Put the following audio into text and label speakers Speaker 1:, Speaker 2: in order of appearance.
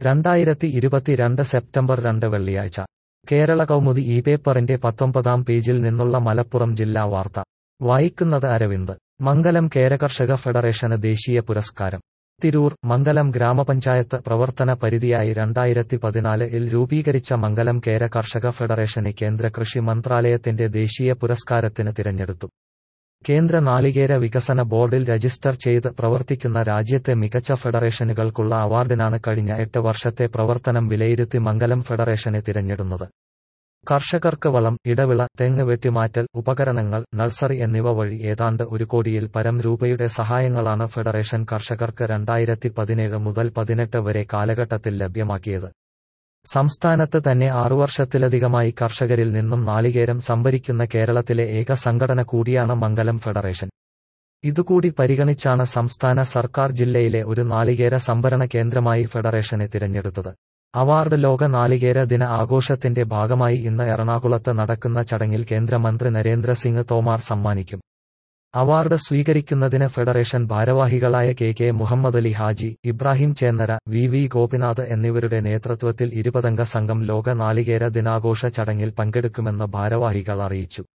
Speaker 1: രണ്ടായിരത്തി ഇരുപത്തിരണ്ട് സെപ്റ്റംബർ രണ്ട് വെള്ളിയാഴ്ച കേരള കൗമുദി ഈ പേപ്പറിന്റെ പത്തൊമ്പതാം പേജിൽ നിന്നുള്ള മലപ്പുറം ജില്ലാ വാർത്ത വായിക്കുന്നത് അരവിന്ദ് മംഗലം കേരകർഷക ഫെഡറേഷന് ദേശീയ പുരസ്കാരം തിരൂർ മംഗലം ഗ്രാമപഞ്ചായത്ത് പ്രവർത്തന പരിധിയായി രണ്ടായിരത്തി പതിനാലിൽ രൂപീകരിച്ച മംഗലം കേര കർഷക ഫെഡറേഷനെ കേന്ദ്ര കൃഷി മന്ത്രാലയത്തിന്റെ ദേശീയ പുരസ്കാരത്തിന് തിരഞ്ഞെടുത്തു കേന്ദ്ര നാളികേര വികസന ബോർഡിൽ രജിസ്റ്റർ ചെയ്ത് പ്രവർത്തിക്കുന്ന രാജ്യത്തെ മികച്ച ഫെഡറേഷനുകൾക്കുള്ള അവാർഡിനാണ് കഴിഞ്ഞ എട്ട് വർഷത്തെ പ്രവർത്തനം വിലയിരുത്തി മംഗലം ഫെഡറേഷനെ തിരഞ്ഞെടുന്നത് കർഷകർക്ക് വളം ഇടവിള തെങ്ങ് വെട്ടിമാറ്റൽ ഉപകരണങ്ങൾ നഴ്സറി എന്നിവ വഴി ഏതാണ്ട് ഒരു കോടിയിൽ പരം രൂപയുടെ സഹായങ്ങളാണ് ഫെഡറേഷൻ കർഷകർക്ക് രണ്ടായിരത്തി പതിനേഴ് മുതൽ പതിനെട്ട് വരെ കാലഘട്ടത്തിൽ ലഭ്യമാക്കിയത് സംസ്ഥാനത്ത് തന്നെ ആറു വർഷത്തിലധികമായി കർഷകരിൽ നിന്നും നാളികേരം സംഭരിക്കുന്ന കേരളത്തിലെ ഏക സംഘടന കൂടിയാണ് മംഗലം ഫെഡറേഷൻ ഇതുകൂടി പരിഗണിച്ചാണ് സംസ്ഥാന സർക്കാർ ജില്ലയിലെ ഒരു നാളികേര സംഭരണ കേന്ദ്രമായി ഫെഡറേഷനെ തിരഞ്ഞെടുത്തത് അവാർഡ് ലോക നാളികേര ദിന ആഘോഷത്തിന്റെ ഭാഗമായി ഇന്ന് എറണാകുളത്ത് നടക്കുന്ന ചടങ്ങിൽ കേന്ദ്രമന്ത്രി നരേന്ദ്ര സിംഗ് തോമാർ സമ്മാനിക്കും അവാർഡ് സ്വീകരിക്കുന്നതിന് ഫെഡറേഷൻ ഭാരവാഹികളായ K K Muhammad Ali Haji Ibrahim Chennara V V Gopinath എന്നിവരുടെ നേതൃത്വത്തിൽ ഇരുപതംഗ സംഘം ലോക നാളികേര ദിനാഘോഷ ചടങ്ങിൽ പങ്കെടുക്കുമെന്ന് ഭാരവാഹികൾ അറിയിച്ചു